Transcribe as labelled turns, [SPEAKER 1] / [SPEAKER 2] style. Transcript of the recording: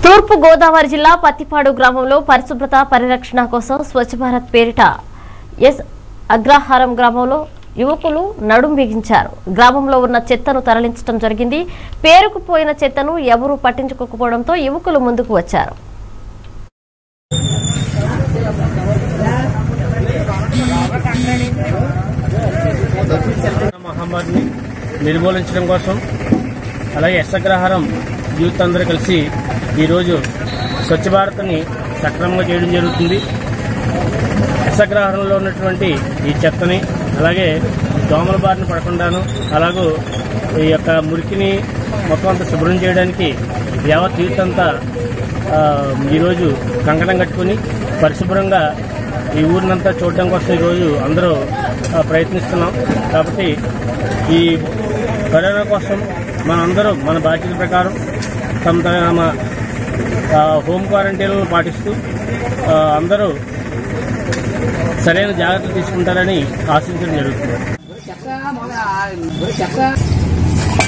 [SPEAKER 1] తూర్పు గోదావరి జిల్లా పత్తిపాడు గ్రామంలో పరిశుభ్రత పరిరక్షణ కోసం స్వచ్ఛ భారత్ పేరిట ఎస్ అగ్రహారం గ్రామంలో యువకులు నడుం బిగించారు గ్రామంలో ఉన్న చెత్తను తరలించడం జరిగింది పేరుకుపోయిన చెత్తను ఎవరూ పట్టించుకోకపోవడంతో యువకులు ముందుకు వచ్చారు
[SPEAKER 2] కరోనా మహమ్మారిని నిర్మూలించడం కోసం అలాగే ఎస్సగ్రహారం యూత్ అందరూ కలిసి ఈరోజు స్వచ్ఛ భారత్ని సక్రమంగా చేయడం జరుగుతుంది ఎస్సగ్రహారంలో ఉన్నటువంటి ఈ చెత్తని అలాగే దోమల బారిన పడకుండాను అలాగూ ఈ యొక్క మురికిని మొత్తం అంతా శుభ్రం చేయడానికి యావత్ యూత్ అంతా ఆ, ఈరోజు కంకణం కట్టుకుని పరిశుభ్రంగా ఈ ఊరినంతా చూడడం కోసం ఈరోజు అందరూ ఆ, ప్రయత్నిస్తున్నాం కాబట్టి ఈ కరోనా కోసం మనందరూ మన బాధ్యత ప్రకారం తమ తమ ఆ, హోమ్ క్వారంటైన్లను పాటిస్తూ ఆ, అందరూ సరైన జాగ్రత్తలు తీసుకుంటారని ఆశించడం జరుగుతుంది
[SPEAKER 3] చెక్క మొదల చెక్క